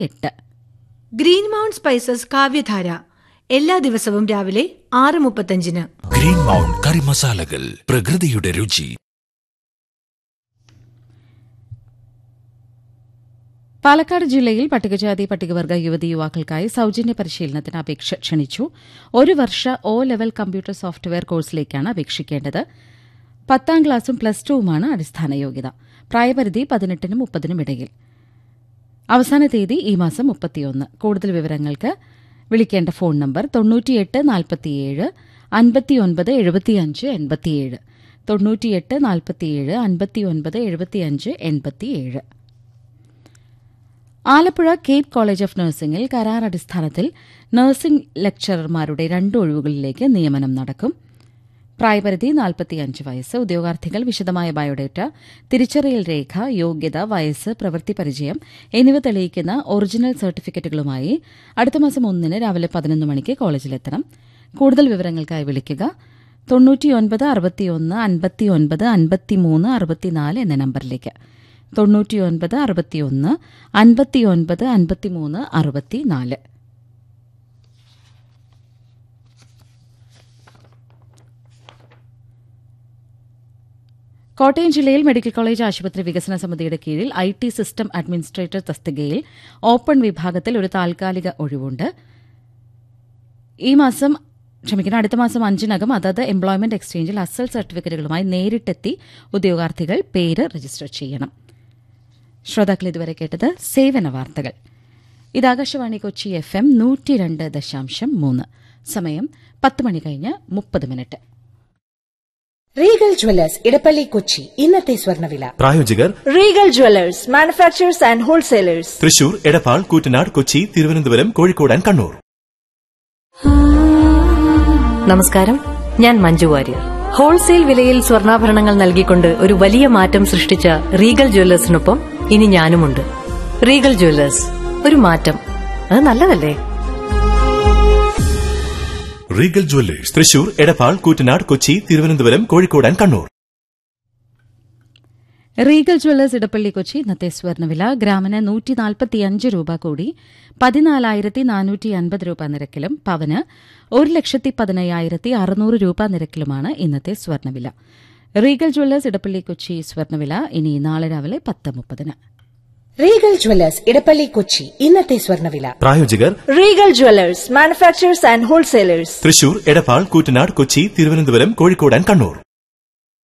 എട്ട് green mount spices കാവ്യധാര എല്ലാ ദിവസവും രാവിലെ ആറ് മുപ്പത്തഞ്ചിന് ഗ്രീൻ മൗണ്ട് കറി മസാലകൾ പ്രകൃതിയുടെ രുചി പാലക്കാട് ജില്ലയിൽ പട്ടികജാതി പട്ടികവർഗ യുവതി യുവാക്കൾക്കായി സൌജന്യ പരിശീലനത്തിന് അപേക്ഷ ക്ഷണിച്ചു ഒരു വർഷ ഒ ലെവൽ കമ്പ്യൂട്ടർ സോഫ്റ്റ്വെയർ കോഴ്സിലേക്കാണ് അപേക്ഷിക്കേണ്ടത് പത്താം ക്ലാസും പ്ലസ് ടുവുമാണ് അടിസ്ഥാന യോഗ്യത പ്രായപരിധി പതിനെട്ടിനും മുപ്പതിനും ഇടയിൽ അവസാന തീയതി ഈ മാസം മുപ്പത്തിയൊന്ന് കൂടുതൽ വിവരങ്ങൾക്ക് വിളിക്കേണ്ട ഫോൺ നമ്പർ തൊണ്ണൂറ്റിയെട്ട് നാൽപ്പത്തിയേഴ് അൻപത്തിയൊൻപത് എഴുപത്തിയഞ്ച് എൺപത്തിയേഴ് തൊണ്ണൂറ്റിയെട്ട് നാൽപ്പത്തിയേഴ് അൻപത്തിയൊൻപത് എഴുപത്തിയഞ്ച് എൺപത്തിയേഴ് ആലപ്പുഴ കേപ്പ് കോളേജ് ഓഫ് നഴ്സിംഗിൽ കരാർ അടിസ്ഥാനത്തിൽ നഴ്സിംഗ് ലെക്ചറർമാരുടെ രണ്ട് ഒഴിവുകളിലേക്ക് നിയമനം നടക്കും പ്രായപരിധി നാൽപ്പത്തിയഞ്ച് വയസ്സ് ഉദ്യോഗാർത്ഥികൾ വിശദമായ ബയോഡേറ്റ തിരിച്ചറിയൽ രേഖ യോഗ്യത വയസ്സ് പ്രവൃത്തി പരിചയം എന്നിവ തെളിയിക്കുന്ന ഒറിജിനൽ സർട്ടിഫിക്കറ്റുകളുമായി അടുത്ത മാസം ഒന്നിന് രാവിലെ പതിനൊന്ന് മണിക്ക് കോളേജിലെത്തണം കൂടുതൽ വിവരങ്ങൾക്കായി വിളിക്കുക തൊണ്ണൂറ്റിയൊൻപത് അറുപത്തിയൊന്ന് അൻപത്തിയൊൻപത് അൻപത്തിമൂന്ന് അറുപത്തിനാല് എന്ന നമ്പറിലേക്ക് തൊണ്ണൂറ്റിയൊൻപത് അറുപത്തിയൊന്ന് അൻപത്തിയൊൻപത് അൻപത്തിമൂന്ന് അറുപത്തിനാല് കോട്ടയം ജില്ലയിൽ മെഡിക്കൽ കോളേജ് ആശുപത്രി വികസന സമിതിയുടെ കീഴിൽ ഐ ടി സിസ്റ്റം അഡ്മിനിസ്ട്രേറ്റർ തസ്തികയിൽ ഓപ്പൺ വിഭാഗത്തിൽ ഒരു താൽക്കാലിക ഒഴിവുണ്ട് ഈ മാസം ക്ഷമിക്കണം അടുത്ത മാസം അഞ്ചിനകം അതത് എംപ്ലോയ്മെന്റ് എക്സ്ചേഞ്ചിൽ അസൽ സർട്ടിഫിക്കറ്റുകളുമായി നേരിട്ടെത്തി ഉദ്യോഗാർത്ഥികൾ പേര് രജിസ്റ്റർ ചെയ്യണം ശ്രോതാക്കൾ ഇതുവരെ കേട്ടത് സേവന വാർത്തകൾ ഇത് ആകാശവാണി കൊച്ചി എഫ് എം നൂറ്റി രണ്ട് ദശാംശം മൂന്ന് സമയം പത്ത് മണി കഴിഞ്ഞ് മുപ്പത് minute Regal jewellers Edappally Kochi ഇന്നത്തെ സ്വർണ്ണവില പ്രായോജകർ Regal jewellers manufacturers and wholesalers Thrissur Edappal Koottanad Kochi Thiruvananthapuram Kozhikode and Kannur നമസ്കാരം ഞാൻ മഞ്ജു വാര്യർ ഹോൾസെയിൽ വിലയിൽ സ്വർണ്ണാഭരണങ്ങൾ നൽകിക്കൊണ്ട് ഒരു വലിയ മാറ്റം സൃഷ്ടിച്ച റീഗൽ ജ്വല്ലേഴ്സിനൊപ്പം ഇനി ഞാനുമുണ്ട് റീഗൽ ജ്വല്ലേഴ്സ് ഒരു മാറ്റം അത് നല്ലതല്ലേ Regal jewellers Thrissur Edappal Koottanad Kochi Thiruvananthapuram Kozhikode and Kannur Regal jewellers Edappally Kochi ഇന്നത്തെ സ്വർണ്ണവില ഗ്രാമിന് നൂറ്റി നാൽപ്പത്തിയഞ്ച് രൂപ കൂടി പതിനാലായിരത്തി നാനൂറ്റി അൻപത് രൂപ നിരക്കിലും പവന് ഒരു ലക്ഷത്തി പതിനയ്യായിരത്തി അറുന്നൂറ് രൂപ നിരക്കിലുമാണ് ഇന്നത്തെ സ്വർണ്ണവില റീഗൽ ജ്വല്ലേഴ്സ് ഇടപ്പള്ളി കൊച്ചി സ്വർണ്ണവില ഇനി നാളെ രാവിലെ പത്ത് മുപ്പതിന് റീഗൽ ജ്വല്ലേഴ്സ് ഇടപ്പള്ളി കൊച്ചി ഇന്നത്തെ സ്വർണ്ണവില പ്രായോജകർ Regal jewellers manufacturers and wholesalers Thrissur Edappal Koottanad Kochi Thiruvananthapuram Kozhikode and Kannur